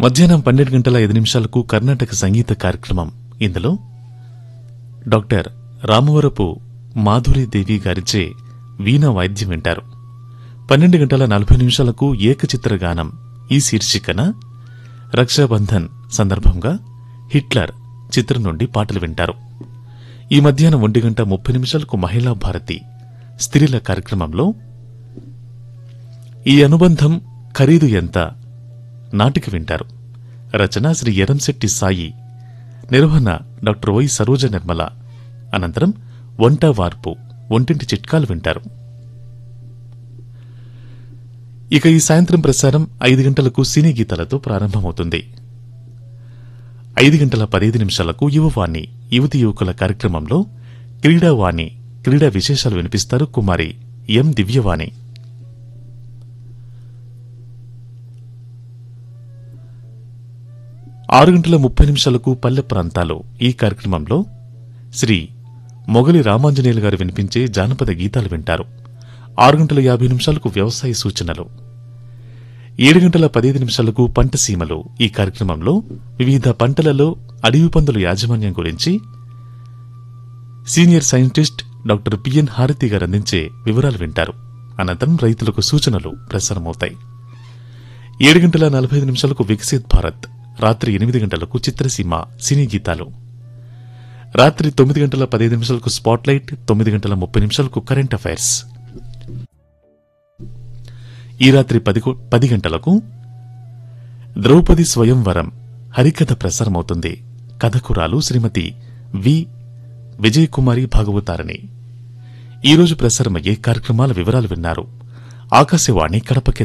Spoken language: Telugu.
మధ్యాహ్నం పన్నెండు గంటల ఐదు నిమిషాలకు కర్ణాటక సంగీత కార్యక్రమం ఇందులో డాక్టర్ రామవరపు మాధురీదేవి గారిచే వీణా వాయిద్యం వింటారు పన్నెండు గంటల నలభై నిమిషాలకు ఏకచిత్ర గానం ఈ శీర్షికన రక్షాబంధన్ సందర్భంగా హిట్లర్ చిత్రం నుండి పాటలు వింటారు ఈ మధ్యాహ్నం ఒంటి గంట ముప్పై నిమిషాలకు మహిళా భారతి స్త్రీల కార్యక్రమంలో ఈ అనుబంధం ఖరీదు ఎంత నాటిక వింటారు రచన శ్రీ ఎరంశెట్టి సాయి నిర్వహణ డాక్టర్ వై సరోజ నిర్మల అనంతరం వంట వార్పు ఒంటింటి చిట్కాలు వింటారు ఇక ఈ సాయంత్రం ప్రసారం ఐదు గంటలకు సినీ గీతాలతో ప్రారంభమవుతుంది ఐదు గంటల పదహైదు నిమిషాలకు యువవాణి యువతి యువకుల కార్యక్రమంలో క్రీడావాణి క్రీడా విశేషాలు వినిపిస్తారు కుమారి ఎం దివ్యవాణి ఆరు గంటల ముప్పై నిమిషాలకు పల్లె ప్రాంతాలు ఈ కార్యక్రమంలో శ్రీ మొగలి రామాంజనేయులు గారు వినిపించే జానపద గీతాలు వింటారు ఆరు గంటల యాభై నిమిషాలకు వ్యవసాయ సూచనలు ఏడు గంటల పదిహేను నిమిషాలకు పంట సీమలు ఈ కార్యక్రమంలో వివిధ పంటలలో అడవి పందుల యాజమాన్యం గురించి సీనియర్ సైంటిస్ట్ డాక్టర్ పిఎన్ హారతి గారు అందించే వివరాలు వింటారు అనంతరం రైతులకు సూచనలు ప్రసారమవుతాయి ఏడు గంటల నలభై ఐదు నిమిషాలకు వికసిత్ భారత్ రాత్రి ఎనిమిది గంటలకు చిత్రసీమ సినీ గీతాలు రాత్రి తొమ్మిది గంటల పదిహేను నిమిషాలకు స్పాట్లైట్ తొమ్మిది గంటల ముప్పై నిమిషాలకు కరెంట్ అఫైర్స్ ఈ రాత్రి పది కు- పది గంటలకు ద్రౌపది స్వయంవరం హరికథ ప్రసారమవుతుంది కథకురాలు శ్రీమతి వి విజయకుమారి భాగవతారని ఈరోజు ప్రసారమయ్యే కార్యక్రమాల వివరాలు విన్నారు ఆకాశవాణి కడప కేంద్రం